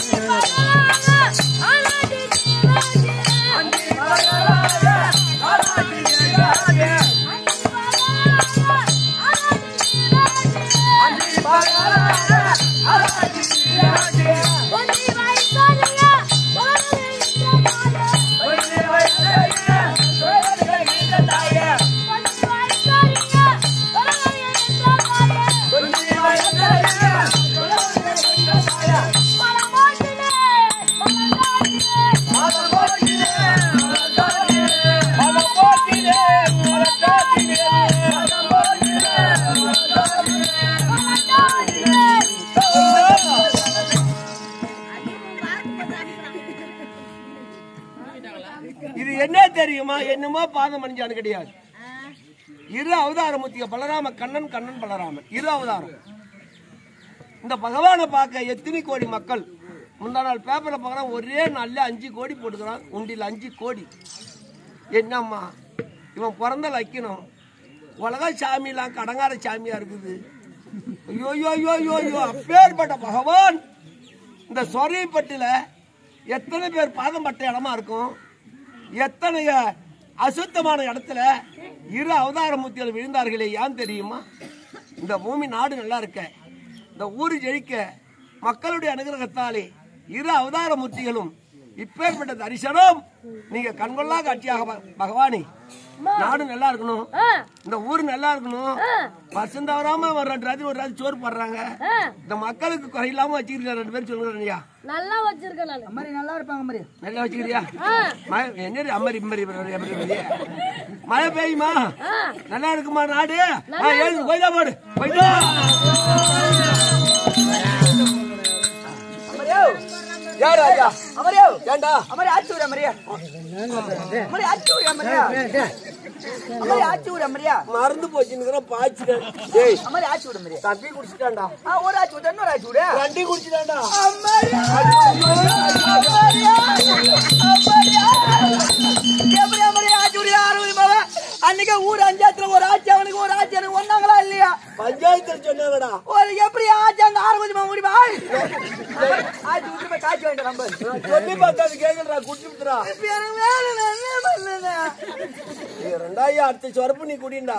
இது என்ன தெரியுமா என்னமோ பாதம் அணிஞ்சான்னு கிடையாது இரு அவதாரமூர்த்திக பலராம கண்ணன் கண்ணன் பலராமன் இரு அவதாரம் இந்த பகவானை பார்க்க எத்தனை கோடி மக்கள் முந்தா நாள் பேப்பர்ல பார்க்கறான் ஒரே நாள்ல அஞ்சு கோடி போட்டுக்கிறான் உண்டியில் அஞ்சு கோடி என்னம்மா இவன் பிறந்த லக்கினம் உலக சாமிலாம் கடங்கார சாமியா இருக்குது ஐயோ ஐயோ ஐயோ ஐயோ ஐயோ அப்பேற்பட்ட பகவான் இந்த சொரைப்பட்டில எத்தனை பேர் பாதம் பட்ட இடமா இருக்கும் எத்தனை அசுத்தமான இடத்துல இரு அவதாரமூர்த்திகள் விழுந்தார்களே ஏன் தெரியுமா இந்த பூமி நாடு நல்லா இருக்க இந்த ஊரு ஜெயிக்க மக்களுடைய அனுகிரகத்தாலே இரு அவதாரமூர்த்திகளும் இப்பேற்பட்ட தரிசனம் நீங்க கண்கொள்ளா காட்சியாக ப- பகவானே நாடு நல்லா இருக்கணும் இந்த ஊர் நல்லா இருக்கணும் வருஷம் தவறாம ஒரு ரெண்டு ராத்திரி ஒரு ராத்திரி சோறு போடுறாங்க இந்த மக்களுக்கு குறையில்லாம வச்சிருக்க ரெண்டு பேரும் சொல்லுங்க ஐயா நல்லா வச்சிருக்கேன் நான் மாதிரி நல்லா இருப்பாங்க மாதிரி நல்லா வச்சுக்கிறியா மழை என்ன அம்மரி இம்மரி எப்படி வருது? மழை பெய்யுமா நல்லா இருக்குமா நாடு ஆ, எழுந்து போய்தா போடு போய்தா அமரியோ யாரு ஐயா அமரியோ ஏண்டா அமரி ஆச்சு விடு அமரியா அமரி ஆச்சு விடு அமரியா அமரி ஆச்சு விடு அமரியா மறந்து போச்சுன்னு பாய்ச்சிட்டேன் டேய் அமரி ஆச்சு விடு அமரியா தம்பி குடிச்சிட்டான்டா ஆ ஒரு ஆச்சு விடு இன்னொரு ஆச்சு விடு வண்டி குடிச்சிட்டான்டா அமரியா அமரியா அமரியா எப்படி அமரியா ஆச்சு விடு யாரும் பாவ அன்னைக்கு ஊர் அஞ்சாத்துல ஒரு ஆச்சு அவனுக்கு ஒரு ஆச்சு எனக்கு ஒன்னாங்களா இல்லையா பஞ்சாயத்துல சொன்னாங்கடா ஒரு எப்படி ஆச்சு அந்த ஆறு கொஞ்சமா முடியுமா ஆச்சு விட்டு போய் காய்ச்சி வேண்டாம் நம்ம சொல்லி பார்த்தா அது கேக்குறா குடிச்சுட்டுறா எனக்கு வேலை நான் என்ன பண்ணேன் ரெண்டாயிரம் அடுத்த சொரப்பு நீ குடிண்டா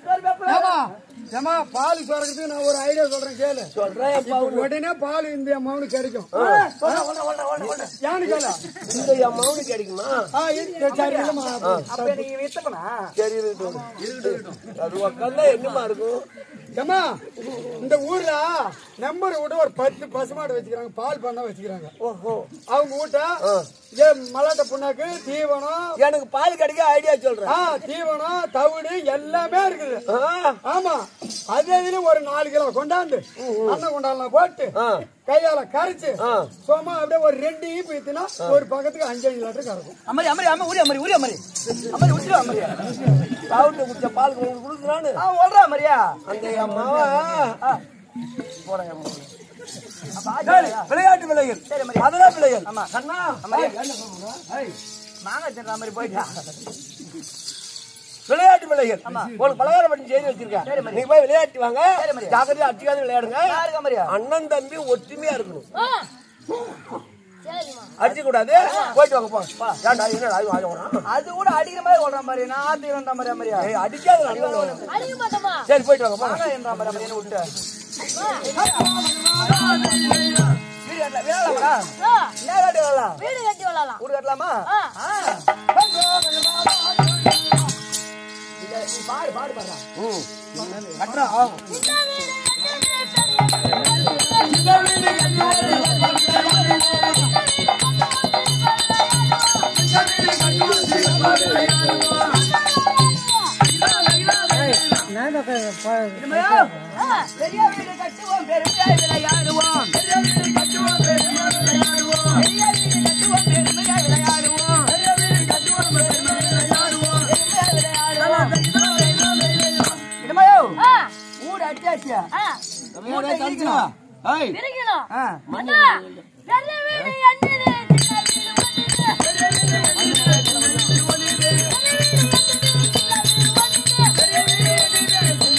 ஏமா பால் சுரக்கிறதுக்கு நான் ஒரு ஐடியா சொல்றேன் கேளு சொல்றேன் அப்பா உடனே பால் இந்த அம்மாவுக்கு கிடைக்கும் ஏன்னு கேளு இந்த என் மௌனுக்கு கிடைக்குமா ஆ, இது சரி இல்லம்மா. அப்ப நீ வித்தப்பனா சரி இருக்கட்டும் இருக்கட்டும். அது உட்காந்தா என்னமா இருக்கும் ஏம்மா இந்த ஊர்ல நம்பர் விட ஒரு பத்து பசுமாடு வச்சுக்கிறாங்க பால் பண்ண வச்சுக்கிறாங்க ஓஹோ அவங்க வீட்ட ஏ மலாட்ட புண்ணாக்கு தீவனம் எனக்கு பால் கிடைக்க ஐடியா சொல்றேன் ஆ தீவனம் தவிடு எல்லாமே இருக்குது ஆ, ஆமா அது இதுல ஒரு நாலு கிலோ கொண்டாந்து அண்ணன் கொண்டாடலாம் போட்டு ஆ. கையால கரைச்சு ஆ. சும்மா அப்படியே ஒரு ரெண்டு ஈப்பு ஊத்தினா ஒரு பக்கத்துக்கு அஞ்சு அஞ்சு லிட்டர் கறக்கும் அமரி அமரி அமரி ஊரி அமரி ஊரி அமரி அமரி ஊற்றி அமரியா சாப்பிட்டு குடிச்ச பால் உங்களுக்கு கொடுக்குறான்னு ஆ ஓடுறா அமரியா அந்த என் மாவன் போறேன் என் மாவன். சரி, விளையாட்டு விலைகள் சரி, மரியா. அதெல்லாம் விலைகள் ஆமா. கண்ணா மரியா. ஏய், என்ன சொல்ற? ஏய், மாங்காய் தின்ற மாதிரி போயிட்டா விளையாட்டு விலைகள் உங்களுக்கு பலகாரம் பண்ணி செய்து வச்சிருக்கேன் நீங்க போய் விளையாட்டு வாங்க சரி, மரியா. ஜாக்கிரதையா அடிச்சுக்காத விளையாடுங்க யாருக்கு அமரியா அண்ணன் தம்பி ஒற்றுமையா இருக்கணும் சரிம்மா அடிச்சு கூடாது போயிட்டு வாங்க போ ஏன்டா என்னடா இது வாங்க போனா அது கூட அடிக்கிற மாதிரி ஓடுற மாதிரி நான் ஆத்தி வந்த மாதிரி அமரியா ஏய் அடிக்காத அண்ணன் அடிக்க மாட்டோமா சரி போயிட்டு வாங்க போங்க மாங்காய் என்ற மாதிரி அமரி என்ன விட்டு வீடு கட்டல விளையாடலாமா ஆ, என்ன விளையாட்டு விளையாடலாம் வீடு கட்டி விளாடலாம் வீடு கட்டலாமா ஆ. ஆ. இல்ல, நீ பாடு பாடு பாடுறா ம் கட்டுறா சின்ன வீடு கட்டி பெரிய வீடு கட்டுவோம் பெருமையாய் விளையாடுவோம் பெரிய வீடு கட்டுவோம் பெருமையாய் விளையாடுவோம் பெரிய வீடு கட்டுவோம் பெருமையாய் விளையாடுவோம் பெரிய வீடு கட்டுவோம் பெருமையாய் விளையாடுவோம் பெருமையாய் விளையாடுவோம் இடமாயோ ஆ, ஊடு அடிச்சாச்சியா ஆ, தடிச்சுடா ஏய் பிரிக்கணும் ஆ. அண்ணா, பெரிய வீடு என்னது? சின்ன வீடு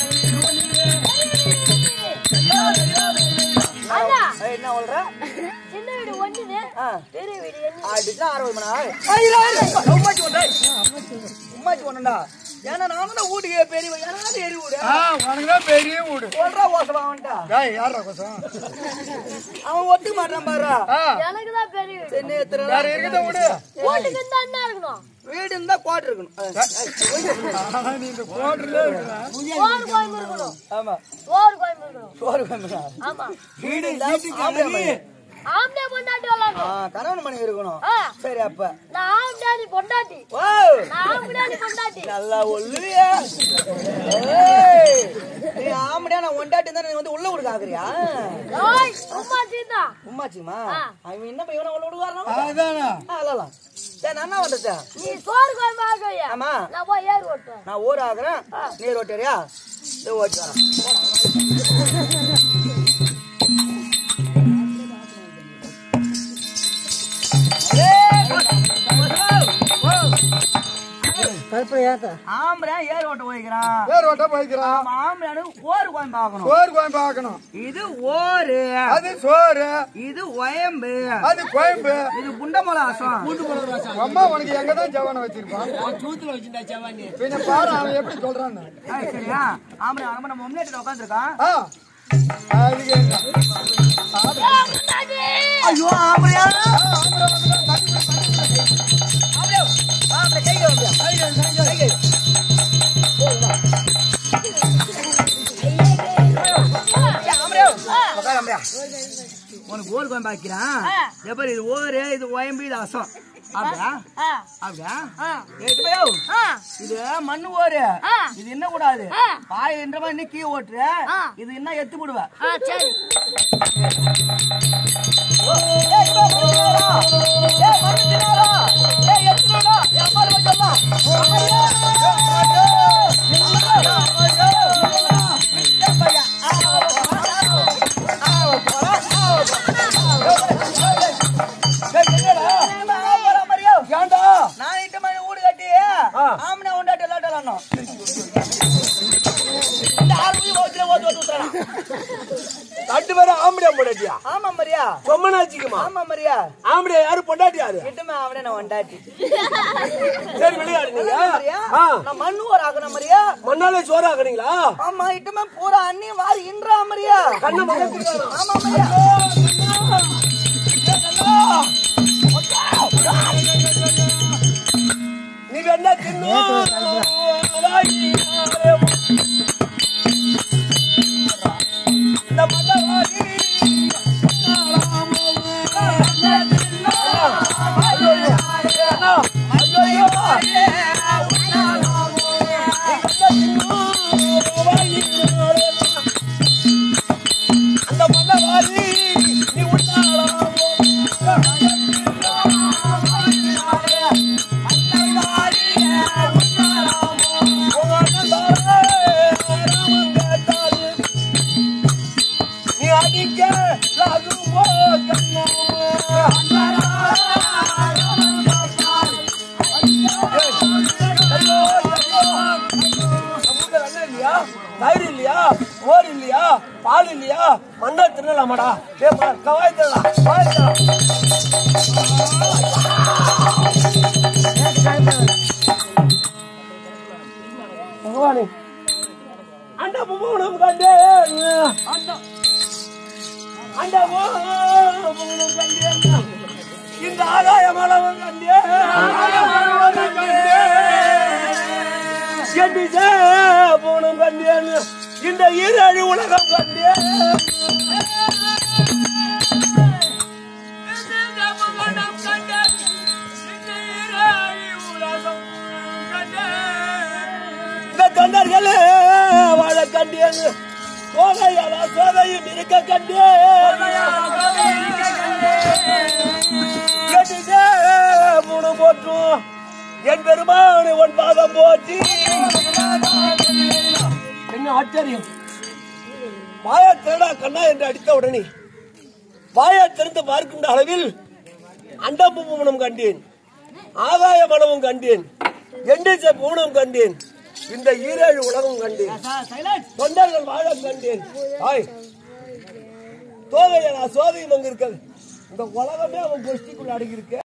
அண்ணா, என்ன சொல்ற சின்ன வீடு ஒண்ணுது பெரிய வீடு என்ன அப்படிதான் ஆரம்பம் பண்ணா. ஏய், இரு, இரு. உம்மாச்சி ஒண்ணு, ஏய். உம்மாச்சி ஒண்ணுடா. ஏன்னா நானும் தான் வீட்டுக்கு பெரிய எனக்கு எரி வீடு ஆ, உனக்குதான் பெரிய வீடு சொல்றா ஓசலாம் அவன்கிட்ட டேய் யாரா கோசம் அவன் ஒத்துக்க மாட்டான் பாரு ஆ, எனக்கு தான் பெரிய வீடு சரி நேத்துல வேற இருக்கத வீடு வீட்டுக்கு இந்த அண்ணா இருக்கணும் வீடு இருந்தா கோட்டை இருக்கணும் ஆனா, நீ இந்த கோட்டர்ல இருக்கிற சோறு கோயம்பு இருக்கணும் ஆமா சோறு கோயம்பு இருக்கணும் சோறு வேணுமா? ஆமா வீடு இருந்தா ஆம்பளை பையன். ஆம்பளை பொண்டாட்டி ஆ, விளாடணும் கணவன் மணி இருக்கணும் ஆ, சரி அப்ப நான் ஆம்படாடி பொண்டாட்டி ஓ நான் ஆம்படாடி பொண்டாட்டி நல்லா ஒல்லுவியா ஏய், நீ ஆம்படியா நான் ஒண்டாட்டி இருந்தா நீ வந்து உள்ள விடுக்க ஆகுறியா ஓய் சும்மா சீந்தா உம்மாச்சிமா ஆ. அவன் என்ன பையன் உள்ள விடுவாரா அதானா அழலாம் சரி நான் என்ன பண்றது நீ சோறு கோயம்பு ஆகையா ஆமா நான் போய் ஏறு ஓட்டுவேன் நான் ஊர் ஆகுறேன் நீர் ஓட்டுறியா இது ஓட்டி வரேன் ஆம்பளை ஏர் ஓட்ட போய்க்கிறான் வேற ஓட்ட போய்க்கிறான் ஆம்பளை ஓர் கோயம் பார்க்கணும் சோறு கோயம் பார்க்கணும் இது ஓரு அது சோறு இது ஒயம்பு அது கோயம்பு இது புண்டமலாசம் அம்மா உனக்கு எங்கதான் ஜவான வச்சிருப்பான் சூத்துல வச்சுட்டா செவானி பின்ன பாரு அவன் எப்படி சொல்றான்னு ஏய், சரியா ஆம்பளை அவன் நம்ம முன்னேற்ற உட்காந்துருக்கான் ஆ அதுக்கு என்ன? ஐயோ ஆம்பளையா ஆம்பளையோ ஆம்பளை கை கழுவியா கை கழுவி கை கழுவி ஆம்பளையோ உட்காரு ஆம்பளையா உனக்கு ஓர் கோயம் பாக்கிறான் எப்படி இது ஓரு இது ஒயம்பு இது அசம் அப்படியா ஆ, அப்படியா ஆ, ஏய் பையோ ஆ, இது மண்ணு ஓரு ஆ. இது என்ன கூடாது ஆ. பாய் என்ற மாதிரி நீ கீ ஓட்டுற ஆ. இது என்ன எத்து போடுவ ஆ, சரி ஏய், இப்ப மண்ணு தின்னாரா? ஏய், மண்ணு தின்னாரா? ஏய், எத்துடுடா. என் அம்மாவை கொஞ்சம் வா. ஐயோ, ஐயோ, ஐயோ, ஐயோ. ஏய், பையன். ஆ, ஆ, ஆ, ஏன்டா நான் இட்டு மணி வீடு கட்டி ஆமனை உண்டாட்டி விளையாட்டலாம் இந்த ஆறு மணி ஓத்துல ஓத்து ஓத்து ஊத்துறானா ரெண்டு பேரும் ஆம்படியா பொண்டாட்டியா ஆமா மரியா பொம்மனாச்சிக்குமா ஆமா மரியா ஆம்படியா யாரு பொண்டாட்டியாரு இட்டுமே அவனே நான் உண்டாட்டி சரி விளையாடு நீங்க மரியா ஆ, நான் மண்ணு ஒரு ஆகணும் மரியா மண்ணாலே சோறு ஆக்குறீங்களா ஆமா இட்டுமே பூரா அண்ணி வாரி இன்றா மரியா கண்ணை மகத்துக்கு ஆமா மரியா நீ வேணா தின்னு இந்த மல்லவாரி அந்த மல்லவாரி நீ நீ அடிக்க லகுவோ இல்லையா தயிர் இல்லையா மோர் இல்லையா பால் இல்லையா மண்ணா தின்னலாமாடா டே கவாய் தின்னலாம் கவாய் தின்னலாம் பகவானே அண்ட பூனம் கண்டே அண்ட அண்ட பூனம் கண்டே இந்த ஆகாய மலவன் கண்டே செண்டிசே பூனம் கண்டே இந்த ஈரழி உலகம் கண்டே இந்த தொண்டர்களே வாழ கண்டேன் சோகையாலா சோகையும் இருக்க கண்டேன் கேட்டுச்சே மூணு போற்றும் என் பெருமானு உன் பாதம் போற்றி என்ன ஆச்சரியம் வாயா திருடா கண்ணா என்று அடித்த உடனே வாயா திறந்து பார்க்கின்ற அளவில் அண்டம்பு பூமணம் கண்டேன் ஆகாய மனமும் கண்டேன் எண்டிச பூணம் கண்டேன் இந்த ஈரேழு உலகம் கண்டேன் தொண்டர்கள் வாழ கண்டேன் ஆய் தோகையலா சோதையும் அங்கு இருக்கிறது இந்த உலகமே அவன் கோஷ்டிக்குள்ள அடங்கி இருக்கு